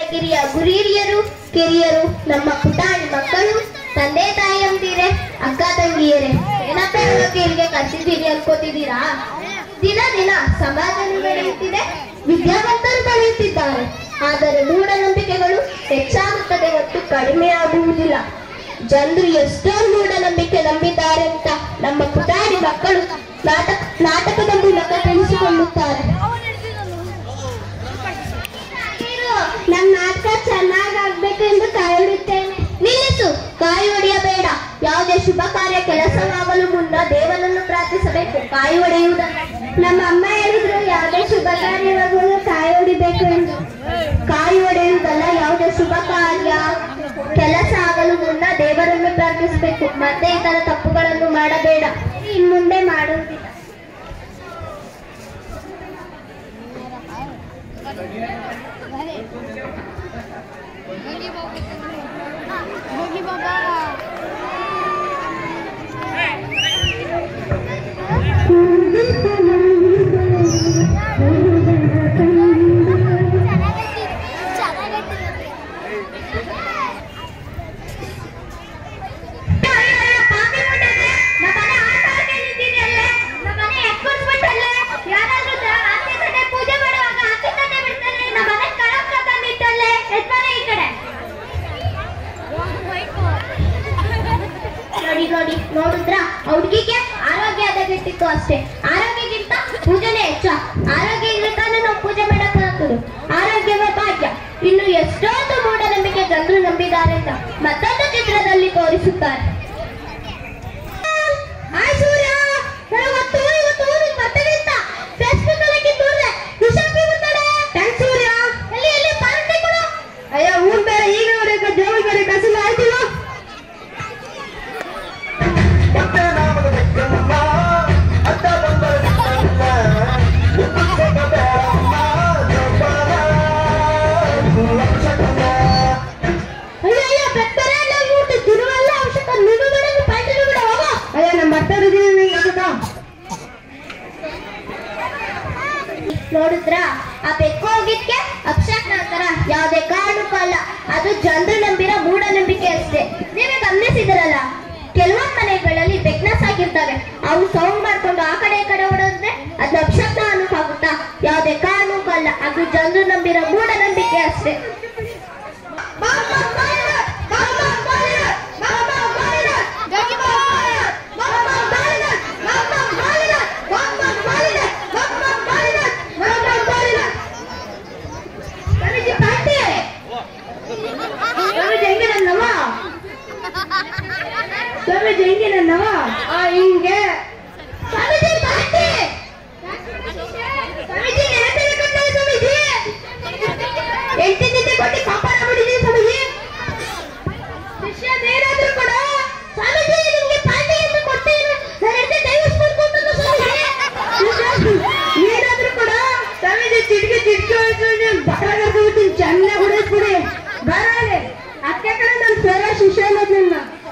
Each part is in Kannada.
ಕಿರಿಯ ಗುರಿಹಿರಿಯರು ಕಿರಿಯರು ನಮ್ಮ ಪುಟಾಣಿ ಮಕ್ಕಳು ತಂದೆ ತಾಯಿಯಂತೀರೆ ಅಕ್ಕ ತಂಗಿಯರೇ ಏನಪ್ಪ ಹೇಳೋಕೆ ಇಲ್ಲಿಗೆ ಕರ್ಸಿದ್ದೀರಿ ಅನ್ಕೋತಿದ್ದೀರಾ ದಿನ ದಿನ ಸಮಾಜನು ಬೆಳೆಯುತ್ತಿದೆ ವಿದ್ಯಾವಂತರು ಬೆಳೆಯುತ್ತಿದ್ದಾರೆ ಆದರೆ ಮೂಢನಂಬಿಕೆಗಳು ಹೆಚ್ಚಾಗುತ್ತದೆ ಹೊತ್ತು ಕಡಿಮೆ ಆಗುವುದಿಲ್ಲ ಜನರು ಎಷ್ಟೋ ಮೂಢನಂಬಿಕೆ ನಂಬಿದ್ದಾರೆ ಅಂತ ನಮ್ಮ ಪುಟಾಣಿ ಮಕ್ಕಳು ನಾಟಕ ನಾಟಕದ ಮೂಲಕ ತಿಳಿಸಿಕೊಳ್ಳುತ್ತಾರೆ ನಮ್ ನಾಟಕ ಚೆನ್ನಾಗಾಗ್ಬೇಕು ಎಂದು ಕಾಯುತ್ತೇನೆ ನಿಲ್ಲಿಸು ಕಾಯಿ ಹೊಡೆಯಬೇಡ ಯಾವುದೇ ಶುಭ ಕಾರ್ಯ ಕೆಲಸವಾಗಲು ಮುನ್ನ ದೇವನನ್ನು ಪ್ರಾರ್ಥಿಸಬೇಕು ಕಾಯಿ ಹೊಡೆಯುವುದನ್ನು ನಮ್ಮ ಅಮ್ಮ ಹೇಳಿದ್ರು ಯಾವುದೇ ಶುಭ ಕಾರ್ಯವಾಗಲು ಕಾಯಿ ಹೊಡಿಬೇಕು ಎಂದು ಕಾಯಿ ಹೊಡೆಯುವುದಲ್ಲ ಯಾವುದೇ ಶುಭ ಕಾರ್ಯ ಕೆಲಸ ಆಗಲು ಮುನ್ನ ದೇವರನ್ನು ಪ್ರಾರ್ಥಿಸಬೇಕು ಮತ್ತೆ ಇತರ ತಪ್ಪುಗಳನ್ನು ಮಾಡಬೇಡ ಇನ್ ಮುಂದೆ ಮಾಡುವುದಿಲ್ಲ ಹೋಗಿ ಬಾಬಾ ನೋಡಿ ನೋಡಿ ನೋಡಿದ್ರ ಹುಡುಗಿಗೆ ಆರೋಗ್ಯ ಹದಗೆಟ್ಟಿತ್ತು ಅಷ್ಟೇ ಆರೋಗ್ಯಕ್ಕಿಂತ ಪೂಜೆನೇ ಹೆಚ್ಚ ಆರೋಗ್ಯ ಇದ್ರೆ ತಾನೇ ನಾವು ಪೂಜೆ ಮಾಡಕ್ ಆಗ್ತದೆ ಆರೋಗ್ಯವೇ ಭಾಗ್ಯ ಇನ್ನು ಎಷ್ಟೊಂದು ಮೂಢನಂಬಿಕೆ ಜನರು ನಂಬಿದ್ದಾರೆ ಅಂತ ಮತ್ತೊಂದು ಚಿತ್ರದಲ್ಲಿ ತೋರಿಸುತ್ತಾರೆ ಹಾಯ್ ಸೂರ್ಯ ನನಗೆ ಗೊತ್ತು ಇವತ್ತು ಊರಿಗೆ ಬರ್ತೇನೆ ಅಂತ ಫೇಸ್ಬುಕ್ ಅಲ್ಲಿ ಹಾಕಿದ್ದೂರ್ಲೆ ವಿಷಾಪಿ ಬರ್ತಾಳೆ ಥ್ಯಾಂಕ್ಸ್ ಸೂರ್ಯ ಎಲ್ಲಿ ಎಲ್ಲಿ ಪಾರ್ಟಿ ಕೊಡು ಅಯ್ಯೋ ಊರ್ ಬೇರೆ ಈಗ ನೋಡಿದ್ರೆ ದೇವ್ರ ಬೇರೆ ಕಸಿಲ್ಲ ಆಯ್ತಿಲ್ಲ ಮತ್ತೆ ನಾಮದ ಬೆಕ್ಕಮ್ಮ ಅಡ್ಡ ಬಂದರ ನಿಕ್ಕಮ್ಮ ಮುತ್ತುಸೆಗ ಬೇಡಮ್ಮ ಜೋಪಾನ ಲಕ್ಷಕಮ್ಮ ಅಯ್ಯೋ ಅಯ್ಯೋ ಬೆತ್ತರೆ ಎಲ್ಲ ಊಟ ತಿರುವಲ್ಲ ಔಷಧ ನುಡು ಬಿಡ ಪಾಯ್ತಿರು ಬಿಡ ಹೋಗ ಅಯ್ಯೋ ನಮ್ಮ ಮಾತಾಡಿದೀನಿ ನಿಂಗೆ ನೋಡಿದ್ರ ಆ ಬೆಕ್ಕು ಹೋಗಿದ್ಕೆ ಅಕ್ಷಕ್ ನಂತರ ಯಾವುದೇ ಕಾರಣಕ್ಕೂ ಅಲ್ಲ ಅದು ಜನರು ನಂಬಿರೋ ಮೂಢನಂಬಿಕೆ ಅಷ್ಟೇ ನೀವೇ ಗಮನಿಸಿದಿರಲ್ಲ ಕೆಲವೊಂದು ಮನೆಗಳಲ್ಲಿ ಬೆಕ್ನ ಸಾಕಿರ್ತವೆ ಅವು ಸೌಂಡ್ ಮಾಡ್ಕೊಂಡು ಆ ಕಡೆ ಈ ಕಡೆ ಓಡೋದ್ರೆ ಅದು ಅಕ್ಷಕ್ನ ಅನ್ನಕ್ಕಾಗುತ್ತಾ ಯಾವುದೇ ಕಾರಣಕ್ಕೂ ಅಲ್ಲ ಅದು ಜನರು ನಂಬಿರೋ ಮೂಢನಂಬಿಕೆ ಅಷ್ಟೇ ಸ್ವಾಮೀಜಿ ಹೆಂಗೆ ನನ್ನವ ಆ ಹಿಂಗೆ ಸ್ವಾಮೀಜಿ ಪಾರ್ಟಿ ಸ್ವಾಮೀಜಿ ನೆನಪಿನ ಕಟ್ಟಲೆ ಸ್ವಾಮೀಜಿ ಎಂಟಿನಿಂದ ಕೊಟ್ಟು ಕಾಪಾಡ ಮಾಡಿದೀನಿ ಸ್ವಾಮೀಜಿ ಶಿಷ್ಯ ಏನಾದ್ರೂ ಕೂಡ ಸ್ವಾಮೀಜಿ ನಿಮ್ಗೆ ಪಾರ್ಟಿ ಎಂದು ಕೊಡ್ತೀನಿ ನನ್ನ ಹೆಂಡತಿ ಡೈವರ್ಸ್ ಮಾಡ್ಕೊಂಡು ಸ್ವಾಮೀಜಿ ಶಿಷ್ಯ, ಏನಾದ್ರೂ ಕೂಡ ಸ್ವಾಮೀಜಿ ಚಿಡ್ಗೆ ಚಿಡ್ಕೆ ಹೋಯ್ತು ಬರ ಕರ್ಕೊಂಡ್ಬಿಡ್ತೀನಿ ಚೆನ್ನಾಗಿ ಹೊಡೆಸ್ಬಿಡಿ ಬರಲಿ ಅತ್ತೆ ಕಡೆ ನನ್ನ ಸ್ವರ ಶಿಷ್ಯ ಅನ್ನೋದು ನನ್ನ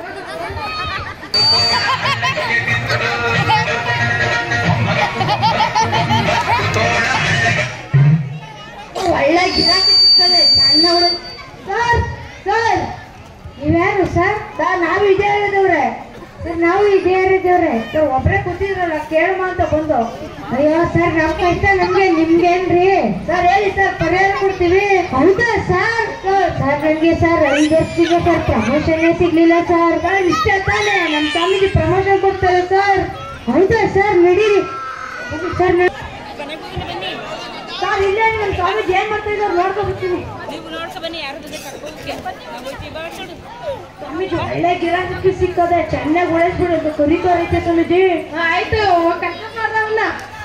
ಒಳ್ಳೆ ಗಿರಾಕಿ ಸಿಗ್ತದೆ ನನ್ನ ಹುಡುಗ ಸರ್ ಸರ್ ನೀವ್ಯಾರು ಸರ್ ಸರ್ ನಾವು ಇದೇ ಹೇಳಿದವ್ರೆ ಸರ್ ನಾವು ಇದೇ ಹೇಳಿದವ್ರೆ ಸರ್ ಒಬ್ರೇ ಕೂತಿದ್ರಲ್ಲ ಕೇಳಮ್ಮ ಅಂತ ಬಂದು ಅಯ್ಯೋ ಸರ್ ನಮ್ಮ ಕಷ್ಟ ನಮ್ಗೆ ನಿಮ್ಗೇನ್ರಿ ಸರ್ ಹೇಳಿ ಸರ್ ಪರಿಹಾರ ಕೊಡ್ತೀವಿ ಹೌದಾ ಸರ್ ಸರ್ ಸರ್ ನನಗೆ ಸರ್ ಐದು ವರ್ಷದಿಂದ ಸರ್ ಪ್ರಮೋಷನ್ನೇ ಸಿಗ್ಲಿಲ್ಲ ಸರ್ ಸರ್ ಇಷ್ಟ ತಾನೇ ನಮ್ಮ ಸ್ವಾಮೀಜಿ ಪ್ರಮೋಷನ್ ಕೊಡ್ತಾರೆ ಸರ್ ಹೌದಾ ಸರ್ ನಡೀರಿ ಸರ್ ನಡಿ- ಸರ್ ಇಲ್ಲೇ ನಮ್ಮ ಸ್ವಾಮೀಜಿ ಏನ್ ಮಾಡ್ತಾ ಇದ್ದಾರೆ ನೋಡ್ಕೊಬರ್ತೀನಿ ನೀವು ನೋಡ್ಕೊ ಬನ್ನಿ ಯಾರು ಬಗ್ಗೆ ಕರ್ಕೊಂಡ್ಗೆ ನಾವು ಹೋಗ್ತೀವಿ ಬಾ ನೋಡು ಸ್ವಾಮೀಜಿ ಒಳ್ಳೆ ಗಿರಾಕಿ ಸಿಕ್ಕದೆ ಚೆನ್ನಾಗಿ ಉಳಿಸ್ಬಿಡು ಅಂತ ಕರಿತಾರೈತೆ ಸ್ವಾಮೀಜಿ ಆಯ್ತು ಕರ್ಕೊಂಡ್ ಮಾಡ್ದವನ್ನ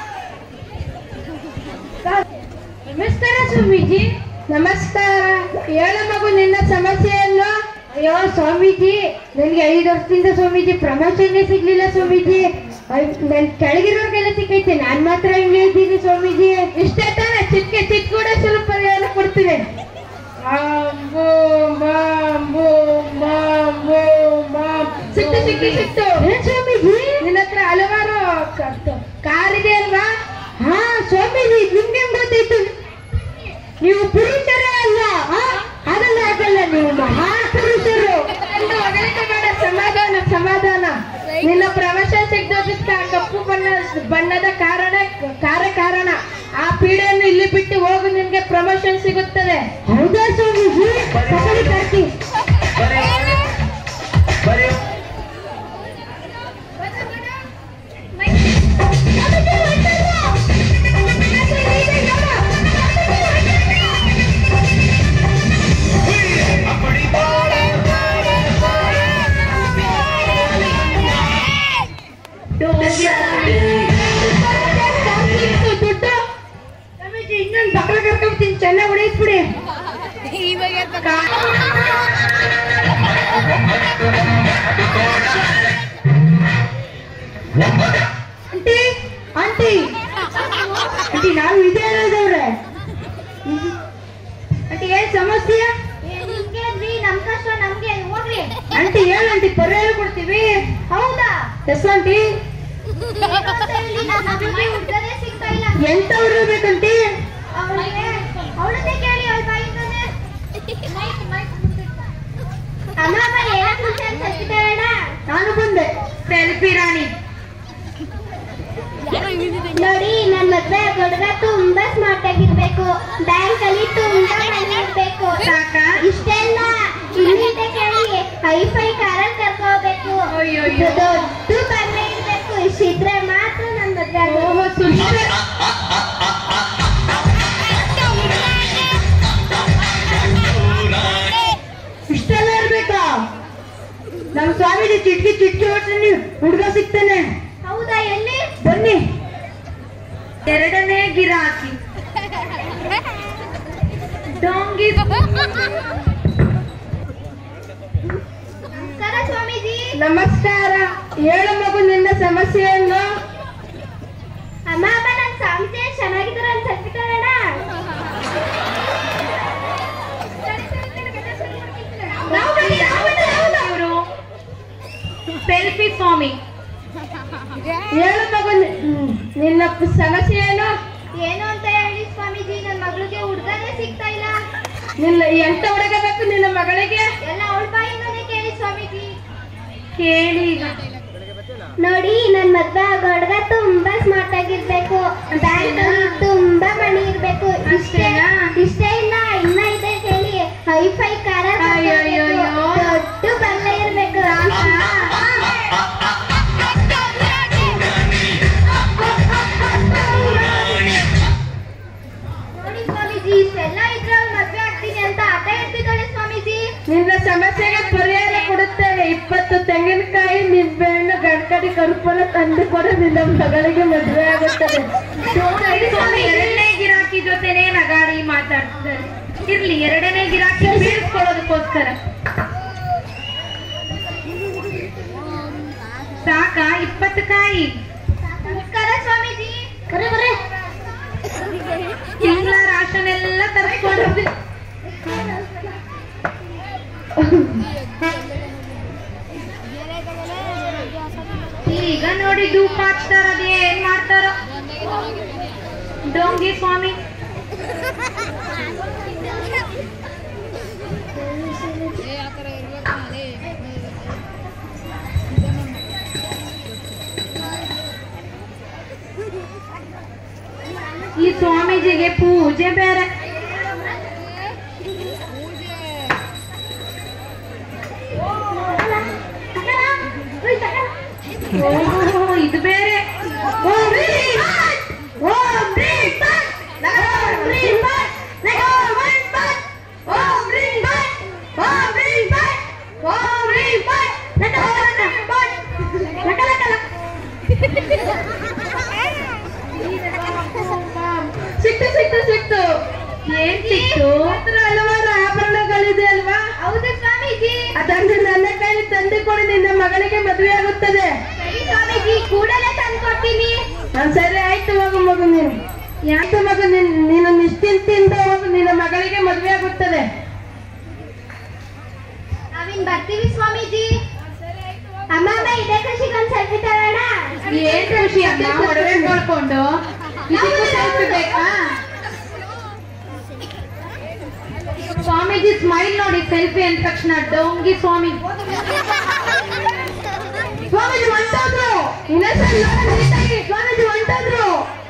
ನಮಸ್ಕಾರ ಸ್ವಾಮೀಜಿ ನಮಸ್ಕಾರ ಹೇಳ ಮಗು ನಿನ್ನ ಸಮಸ್ಯೆ ಏನು ಅಯ್ಯೋ ಸ್ವಾಮೀಜಿ ನನಗೆ ಐದು ವರ್ಷದಿಂದ ಸ್ವಾಮೀಜಿ ಪ್ರಮೋಷನ್ನೇ ಸಿಗ್ಲಿಲ್ಲ ಸ್ವಾಮೀಜಿ ನನ್ ಕೆಳಗಿರೋರ್ಗೆಲ್ಲ ಸಿಕ್ಕೈತೆ ನಾನ್ ಮಾತ್ರ ಹಿಂಗೆ ಇದ್ದೀನಿ ಸ್ವಾಮೀಜಿ ಇಷ್ಟೇ ತಾನೆ ಚಿಟ್ಕೆ ಚಿಟ್ ಕೂಡ ಸ್ವಲ್ಪ ಪರಿಹಾರ ಕೊಡ್ತೀನಿ ಮಾಂಬು ಮಾಂಬು ಮಾಂಬು ಮಾಂ ಸಿಕ್ತು ಸಿಕ್ತು ಸಿಕ್ತು ಏನ್ ಸ್ವಾಮೀಜಿ ನಿನ್ನ ಹತ್ರ ಹಲವಾರು ಕಾರ್ ಇದೆ ಅಲ್ವಾ ಹಾ ಸ್ವಾಮೀಜಿ ನಿಮ್ಗೆ ಗೊತ್ತಾಯ್ತು ನೀವು ಪುರುಷರೇ ಅಲ್ಲ ಆ? ನಿನ್ನ ಪ್ರಮೋಷನ್ ಸಿಗ್ದೋದಕ್ಕೆ ಆ ಕಪ್ಪು ಬಣ್ಣ ಬಣ್ಣದ ಕಾರಣ ಕಾರ ಕಾರಣ ಆ ಪೀಡೆಯನ್ನು ಇಲ್ಲಿ ಬಿಟ್ಟು ಹೋಗು ನಿನ್ಗೆ ಪ್ರಮೋಷನ್ ಸಿಗುತ್ತದೆ ಹೌದಾ ಸ್ವಾಮೀಜಿ ತಗೊಳ್ಳಿ ಕರ್ಕಿ. ಬರೀ ದುಡ್ಡು ಸ್ವಾಮೀಜಿ ಇನ್ನೊಂದು ಬಕ್ಕಳ ಕರ್ಕೊಂಡ್ತೀನಿ ಚೆನ್ನಾಗಿ ಹೊಡೆಯಿಸ್ಬಿಡಿ ಇವಾಗ ಆಂಟಿ ಆಂಟಿ ಆಂಟಿ ನಾವು ಇದೇ ಹೇಳೋದವ್ರೆ ಆಂಟಿ ಏನ್ ಸಮಸ್ಯೆ ನಿಮ್ಗೆ ನಮ್ ಕಷ್ಟ ನಮ್ಗೆ ಹೋಗ್ಲಿ ಆಂಟಿ ಹೇಳು ಆಂಟಿ ಪರಿಹಾರ ಕೊಡ್ತೀವಿ ಹೌದಾ ಎಸ್ ಆಂಟಿ ಉತ್ತರೇ ಸಿಗ್ತಾ ಇಲ್ಲ ಎಂತವ್ರು ಬೇಕಂಟಿ ಅವಳಿಗೆ ಅವಳನ್ನೇ ಕೇಳಿ ಅವಳ ಬಾಯಿಂದಾನೆ ಅಮ್ಮ ಅಮ್ಮ ಏನಕ್ಕೆ ಮುಂಚೆ ಅಂತ ಹೇಳ್ತಿದ್ದಾಳಣ್ಣ ನಾನು ಬಂದೆ ಸೆಲ್ಫಿ ರಾಣಿ ನೋಡಿ ನನ್ ಮದ್ವೆ ಹುಡುಗ ತುಂಬಾ ಸ್ಮಾರ್ಟ್ ಆಗಿರ್ಬೇಕು ಬ್ಯಾಂಕ್ ಅಲ್ಲಿ ತುಂಬಾ ಮನಿ ಇರ್ಬೇಕು ಸಾಕಾ? ಇಷ್ಟೆಲ್ಲ ಇಲ್ಲಿಂದ ಕೇಳಿ ಹೈಫೈ ಕಾರಲ್ಲಿ ಕರ್ಕೋಬೇಕು ಅಯ್ಯಯ್ಯೋ. ದೊಡ್ಡ ಬಂಗ್ಲೆ ಇರ್ಬೇಕು ಇಷ್ಟಿದ್ರೆ ಮಾತ್ರ ನನ್ ಮದ್ವೆ ಆಗೋದು. ಓಹೋ ಸುಂದರ ಇಷ್ಟೆಲ್ಲ ಇರ್ಬೇಕಾ ನಮ್ ಸ್ವಾಮೀಜಿ ಚಿಟ್ಕಿ ಚಿಟ್ಕಿ ಹೊಡ್ತೀನಿ ಹುಡುಗ ಸಿಗ್ತಾನೆ ಹೌದಾ ಎಲ್ಲಿ ಬನ್ನಿ ಎರಡನೇ ಗಿರಾಕಿ ಡೋಂಗಿ ನಮಸ್ಕಾರ ಸ್ವಾಮೀಜಿ ನಮಸ್ಕಾರ ಹೇಳು ಮಗು ನಿನ್ನ ಸಮಸ್ಯೆಯನ್ನು ಅಮ್ಮ ಅಮ್ಮ ನನ್ ಸಮಸ್ಯೆ ಚೆನ್ನಾಗಿದ್ದಾರೆ ಅಂತ ಹೇಳ್ತಿದ್ದಾಳಣ್ಣ ನಾವು ಬನ್ನಿ, ನಾವು ಬನ್ನಿ, ನಾವು ಬನ್ನಿ. ಇವರು ಸೆಲ್ಫಿ ಸ್ವಾಮಿ ಹೇಳು ಮಗು ನಿ- ಹ್ಮ್, ನಿನ್ನ ಸಮಸ್ಯೆ ಏನು ಏನು ಅಂತ ಹೇಳಿ ಸ್ವಾಮೀಜಿ ನನ್ ಮಗಳಿಗೆ ಹುಡ್ಗನೇ ಸಿಗ್ತಾ ಇಲ್ಲ ನಿನ್ನ ಎಂತ ಹುಡುಗ ಬೇಕು ನಿನ್ನ ಮಗಳಿಗೆ ಎಲ್ಲ ಅವಳ ಬಾಯಿಂದಾನೇ ಕೇಳಿ ಸ್ವಾಮೀಜಿ ಕೇಳಿ ಈಗ ನೋಡಿ ನನ್ ಮದ್ವೆ ಆಗೋ ಹುಡ್ಗ ತುಂಬಾ ಸ್ಮಾರ್ಟ್ ಆಗಿರ್ಬೇಕು ಬ್ಯಾಂಕ್ ಅಲ್ಲಿ ತುಂಬಾ ಮನಿ ಇರ್ಬೇಕು ಇಷ್ಟೇ ಅಷ್ಟೇನಾ? ಇಷ್ಟೇ ಇಲ್ಲ ಇನ್ನ ಇದೆ ಕೇಳಿ ಹೈಫೈ ಕಾರ ಅಯ್ಯಯ್ಯಯ್ಯೋ. ದೊಡ್ಡ ಬಂಗ್ಲೆ ಇರ್ಬೇಕು ನೋಡಿ ಸ್ವಾಮೀಜಿ ಇಷ್ಟೆಲ್ಲ ಇದ್ರೆ ಅವ್ಳ್ ಮದ್ವೆ ಆಗ್ತೀನಿ ಅಂತ ಆಟ ಹೇಳ್ತಿದ್ದಾಳೆ ಸ್ವಾಮೀಜಿ ನಿನ್ನ ಸಮಸ್ಯೆಗೆ ಪರಿಹಾರ ಕೊಡುತ್ತೇನೆ ಇಪ್ಪತ್ತು ತೆಂಗಿನಕಾಯಿ ನಿಂಬೆಹಣ್ಣು ಗಡ್ಕಡಿ ಕರುಪಲ ತಂದು ಕೊಡು ನಿನ್ನ ಮಗಳಿಗೆ ಮದುವೆ ಆಗುತ್ತದೆ ಸ್ವಾಮಿ ಎರಡನೇ ಗಿರಾಕಿ ಜೊತೆನೆ ನಗಾಡಿ ಮಾತಾಡ್ತಾರೆ ಇರ್ಲಿ ಎರಡನೇ ಗಿರಾಕಿ ಬೀಳ್ಸ್ಕೊಳ್ಳೋದಕ್ಕೋಸ್ಕರ ಸಾಕ ಇಪ್ಪತ್ತು ಕಾಯಿ ನಮಸ್ಕಾರ ಸ್ವಾಮೀಜಿ ಬರೇ ಬರೇ ತಿಂಗಳ ರಾಶನ್ ಎಲ್ಲ ತರಿಸ್ಕೊಂಡಿರ್ತೀನಿ ಈಗ ನೋಡಿ ಧೂಪ ಹಚ್ತಾರ ಅದ್ ಏನ್ ಮಾಡ್ತಾರ ಡೋಂಗಿ ಸ್ವಾಮಿ ಈ ಸ್ವಾಮೀಜಿಗೆ ಪೂಜೆ ಬೇರೆ ಓಹೋ ಇದು ಬೇರೆ ಸಿಕ್ತು ಸಿಕ್ತು ಸಿಕ್ತು ಏನ್ ಸಿಕ್ತು ಹತ್ರ ಹಲವಾರು ಆಭರಣಗಳಿದೆ ಅಲ್ವಾ ಹೌದು ಸ್ವಾಮೀಜಿ ಅದನ್ನು ನನ್ನ ಕೈಲಿ ತಂದು ಕೊಡಿ ನಿನ್ನ ಮಗಳಿಗೆ ಮದುವೆ ಆಗುತ್ತದೆ ಸರಿ ಸ್ವಾಮೀಜಿ ಕೂಡಲೇ ತಂದ್ಕೊಡ್ತೀನಿ ನಾನ್ ಸರಿ ಆಯ್ತು ಹೋಗು ಮಗು ನೀನು ಯಾಕೆ ಮಗು ನಿನ್ ನೀನು ನಿಶ್ಚಿಂತೆಯಿಂದ ಹೋಗು ನಿನ್ನ ಮಗಳಿಗೆ ಮದುವೆ ಆಗುತ್ತದೆ ನಾವಿನ್ ಬರ್ತೀವಿ ಸ್ವಾಮೀಜಿ ಅಮ್ಮ ಅಮ್ಮ ಇದೇ ಖುಷಿಗೆ ಒಂದ್ ಸೆಲ್ಫಿ ತಗೋಣ ಏನ್ ಖುಷಿ ಅಮ್ಮ ಒಡವೆ ನೋಡ್ಕೊಂಡು ಇದಕ್ಕೂ selfie ಬೇಕಾ ಸ್ವಾಮೀಜಿ ಸ್ಮೈಲ್ ನೋಡಿ ಸೆಲ್ಫಿ ಅಂದ ತಕ್ಷಣ ಡೋಂಗಿ ಸ್ವಾಮಿ ಸ್ವಾಮೀಜಿ ಹೊಂಟೋದ್ರು ಇನ್ನೊಂದ್ಸಲ ನೋಡೋಣ ನೀಟಾಗಿ ಸ್ವಾಮೀಜಿ ಹೊಂಟೋದ್ರು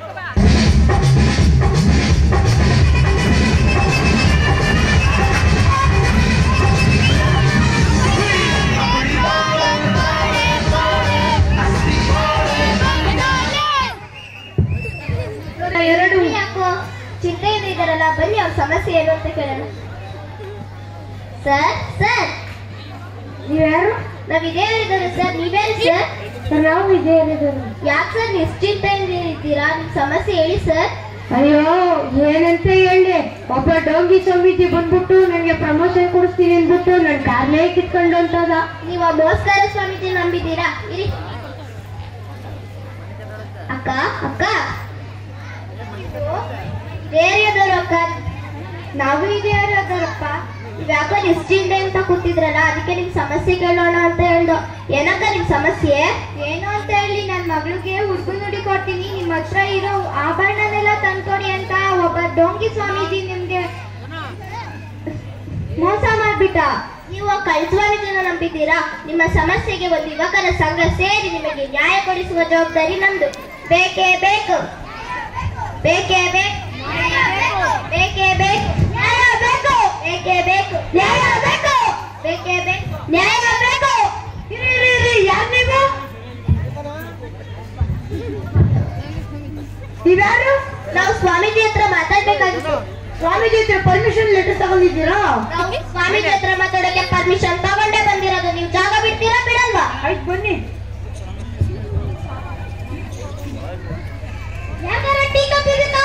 ಎರಡು ಯಾಕೋ ಚಿಂತೆಯಿಂದ ಇದ್ದಾರಲ್ಲ ಬನ್ನಿ ಅವ್ರ ಸಮಸ್ಯೆ ಏನು ಅಂತ ಕೇಳೋಣ ಸರ್ ಸರ್ ನೀವ್ಯಾರು ನಾವ್ ಇದೇ ಇದ್ದಾರೆ ಸರ್ ನೀವ್ಯಾರು ಸರ್ ಸರ್ ನಾವು ಇದೇ ಇರೋದು ಯಾಕೆ ಸರ್ ನಿಶ್ಚಿಂತೆಯಿಂದ ಇದ್ದೀರಾ ನಿಮ್ ಸಮಸ್ಯೆ ಹೇಳಿ ಸರ್ ಅಯ್ಯೋ ಏನಂತ ಹೇಳಿ ಒಬ್ಬ ಡೋಂಗಿ ಸ್ವಾಮೀಜಿ ಬಂದ್ಬಿಟ್ಟು ನನಗೆ ಪ್ರಮೋಷನ್ ಕೊಡಿಸ್ತೀನಿ ಅಂದ್ಬಿಟ್ಟು ನನ್ನ ಕಾರ್ಲೇ ಕಿತ್ಕೊಂಡು ಅಂತದ ನೀವು ಆ ಮೋಸ್ಕಾರ ಸ್ವಾಮೀಜಿ ನಂಬಿದ್ದೀರಾ ಇರಿ ಅಕ್ಕ ಅಕ್ಕ ಬೇರೆಯದವರು ಅಕ್ಕ ನಾವು ಇದೇ ಇರೋದರಪ್ಪ ಯಾಕೋ ನಿಶ್ಚಿಂತೆ ಅಂತ ಕೂತಿದ್ರಲ್ಲ ಅದಕ್ಕೆ ನಿಮ್ ಸಮಸ್ಯೆ ಕೇಳೋಣ ಅಂತ ಹೇಳ್ದು ಏನಕ್ಕ ನಿಮ್ ಸಮಸ್ಯೆ ಏನು ಅಂತ ಹೇಳಿ ನನ್ನ ಮಗಳಿಗೆ ಹುಡುಗ ನುಡಿ ಕೊಡ್ತೀನಿ ನಿಮ್ಮ ಹತ್ರ ಇರೋ ಆಭರಣನೆಲ್ಲ ತಂದ್ಕೊಡಿ ಅಂತ ಒಬ್ಬ ಡೋಂಗಿ ಸ್ವಾಮೀಜಿ ನಿಮ್ಗೆ ಮೋಸ ಮಾಡ್ಬಿಟ್ಟ ನೀವು ಆ ಕಳ್ಸ್ವಾಮಿಗಳನ್ನ ನಂಬಿದ್ದೀರಾ ನಿಮ್ಮ ಸಮಸ್ಯೆಗೆ ಒಂದು ಯುವಕರ ಸಂಘ ಸೇರಿ ನಿಮಗೆ ನ್ಯಾಯ ಕೊಡಿಸುವ ಜವಾಬ್ದಾರಿ ನಮ್ದು ಬೇಕೇ ಬೇಕು ಬೇಕೇ ಬೇಕು ಬೇಕೇ ಬೇಕು ನ್ಯಾಯ ಬೇಕು ಬೇಕೇ ಬೇಕು ನ್ಯಾಯ ಬೇಕು ಬೇಕೇ ಬೇಕು ನ್ಯಾಯ ಬೇಕು ಇರಿ ಇರಿ ಇರಿ ಯಾರು ನೀವು ನೀವ್ಯಾರು ನಾವು ಸ್ವಾಮೀಜಿ ಹತ್ರ ಮಾತಾಡ್ಬೇಕಾಗಿತ್ತು ಸ್ವಾಮೀಜಿ ಹತ್ರ ಪರ್ಮಿಷನ್ ಲೆಟರ್ ತಗೊಂಡಿದ್ದೀರಾ ನಾವು ಸ್ವಾಮೀಜಿ ಹತ್ರ ಮಾತಾಡೋಕೆ ಪರ್ಮಿಷನ್ ತಗೊಂಡೇ ಬಂದಿರೋದು ನೀವು ಜಾಗ ಬಿಡ್ತೀರಾ ಬಿಡಲ್ವಾ ಆಯ್ತು ಬನ್ನಿ ಯಾಕಾರ ಟೀಕಾ ಪಿರಿತಾ?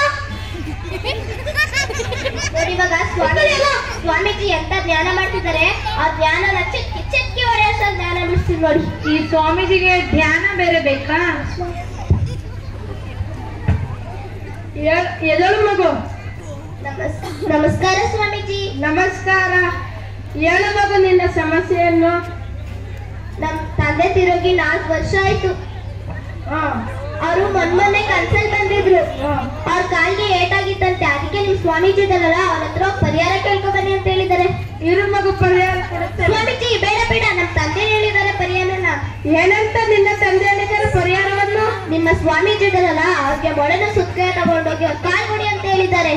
ನೋಡಿ ಇವಾಗ ಸ್ವಾಮಿ ಸ್ವಾಮೀಜಿ ಎಂತ ಜ್ಞಾನ ಮಾಡ್ತಿದ್ದಾರೆ ಆ ಜ್ಞಾನನ ಚೆಕ್ಕಿ ಚೆಕ್ಕಿ ಹೊಡೆಯೋ ಜ್ಞಾನ ಬಿಡ್ತೀನಿ ನೋಡಿ ಈ ಸ್ವಾಮೀಜಿಗೆ ಧ್ಯಾನ ಬೇರೆ ಬೇಕಾ ಎ- ಎದಳು ಮಗು ನಮಸ್ ನಮಸ್ಕಾರ ಸ್ವಾಮೀಜಿ ನಮಸ್ಕಾರ ಹೇಳು ಮಗು ನಿನ್ನ ಸಮಸ್ಯೆಯನ್ನು ನಮ್ ತಂದೆ ತಿರುಗಿ ನಾಲ್ಕು ವರ್ಷ ಆಯ್ತು ಹಾ ಅವರು ಮೊನ್ನೆ ಕನ್ಸಲ್ ಬಂದಿದ್ರು ಹಾ ಅವ್ರ ಕಾಲ್ಗೆ ಏಟಾಗಿತ್ತಂತೆ ಅದಕ್ಕೆ ನಿಮ್ ಸ್ವಾಮೀಜಿ ಇದಾರಲ್ಲ ಅವ್ರ ಹತ್ರ ಹೋಗ್ ಪರಿಹಾರ ಕೇಳ್ಕೊ ಬನ್ನಿ ಅಂತ ಹೇಳಿದ್ದಾರೆ ಇರು ಮಗು ಪರಿಹಾರ ಕೊಡುತ್ತೇನೆ ಸ್ವಾಮೀಜಿ ಬೇಡ ಬೇಡ ನಮ್ ತಂದೆ ಹೇಳಿದ್ದಾರೆ ಪರಿಹಾರನ ಏನಂತ ನಿನ್ನ ತಂದೆ ಹೇಳಿದ್ದಾರೆ ಪರಿಹಾರವನ್ನು ನಿಮ್ಮ ಸ್ವಾಮೀಜಿ ಇದಾರಲ್ಲ ಅವ್ರಿಗೆ ಮೊಳನ ಸುತ್ತ ತಗೊಂಡೋಗಿ ಅವ್ರ ಕಾಲ್ ಕೊಡಿ ಅಂತ ಹೇಳಿದ್ದಾರೆ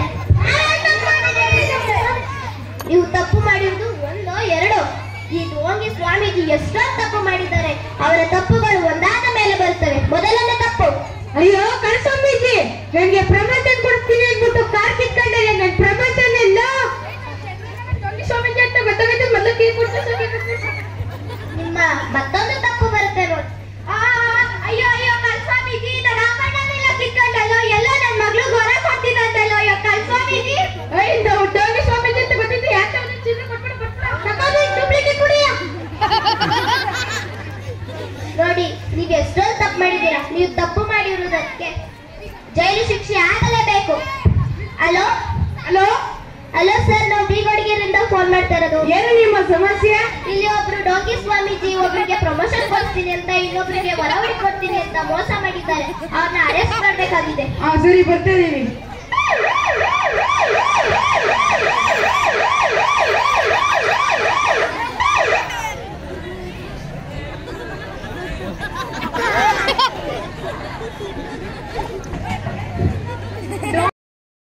ನೀವು ತಪ್ಪು ಮಾಡಿರುವುದು ಒಂದೋ ಎರಡೋ ಈ ಡೋಂಗಿ ಸ್ವಾಮೀಜಿ ಎಷ್ಟೊಂದು ತಪ್ಪು ಮಾಡಿದ್ದಾರೆ ಅವರ ತಪ್ಪುಗಳು ಒಂದಾದ ಮೇಲೆ ಬರುತ್ತವೆ ಮೊದಲನೇ ತಪ್ಪು ಅಯ್ಯೋ ಕಳ್ಸ್ವಾಮೀಜಿ ನನಗೆ ಪ್ರಮೋಷನ್ ಕೊಡ್ತೀನಿ ಅಂದ್ಬಿಟ್ಟು ಕಾರ್ ಕಿತ್ಕೊಂಡೆ ನನ್ನ ಪ್ರಮೋಷನ್ ಇಲ್ಲ ಸ್ವಾಮೀಜಿ ಅಂತ ಗೊತ್ತಾಗುತ್ತೆ ಮೊದಲು ಕೀ ಕೊಡ್ತು ನಿಮ್ಮ ಮತ್ತೊಂದು ತಪ್ಪು ಬರುತ್ತೆ ನೋಡಿ ಆ, ಅಯ್ಯೋ ಅಯ್ಯೋ ಕಲ್ಸ್ವಾಮೀಜಿ ನನ್ನ ಆಭರಣನೆಲ್ಲ ಕಿತ್ಕೊಂಡಲ್ಲೋ ಎಲ್ಲೋ ನನ್ನ ಮಗಳು ಹೊರ ಕೊಡ್ತೀನಂತಲ್ಲೋ ಅಯ್ಯೋ ಕಲ್ಸ್ವಾಮೀಜಿ ನಾವು ಡೋಂಗಿ ಸ್ವಾಮೀಜಿ ಅಂತ ಗೊತ್ತಿತ್ತು ಯಾಕೆ ಅವ್ನಿಗೆ ಚಿನ್ನ ಕೊಟ್ಬಿಡು ತಗೊಂಡು ಡೂಪ್ಲಿಕೇಟ್ ಕುಡಿಯ ನೋಡಿ ನೀವು ಎಷ್ಟೊಂದು ತಪ್ಪು ಮಾಡಿದ್ದೀರಾ ನೀವು ತಪ್ಪು ಮಾಡಿರುವುದಕ್ಕೆ ಜೈಲು ಶಿಕ್ಷೆ ಆಗಲೇಬೇಕು ಹಲೋ ಹಲೋ ಹಲೋ ಸರ್ ನಾವು ಬೀಗೊಡಿಗೆರಿಂದ ಫೋನ್ ಮಾಡ್ತಾ ಇರೋದು ಏನು ನಿಮ್ಮ ಸಮಸ್ಯೆ ಇಲ್ಲಿ ಒಬ್ರು ಡೋಂಗಿ ಸ್ವಾಮೀಜಿ ಒಬ್ರಿಗೆ ಪ್ರಮೋಷನ್ ಕೊಡ್ತೀನಿ ಅಂತ ಇನ್ನೊಬ್ರಿಗೆ ಹೊರವಡಿ ಕೊಡ್ತೀನಿ ಅಂತ ಮೋಸ ಮಾಡಿದ್ದಾರೆ ಅವ್ರನ್ನ ಅರೆಸ್ಟ್ ಮಾಡ್ಬೇಕಾಗಿದೆ ಹಾ ಸರಿ ಬರ್ತಾ ಇದೀವಿ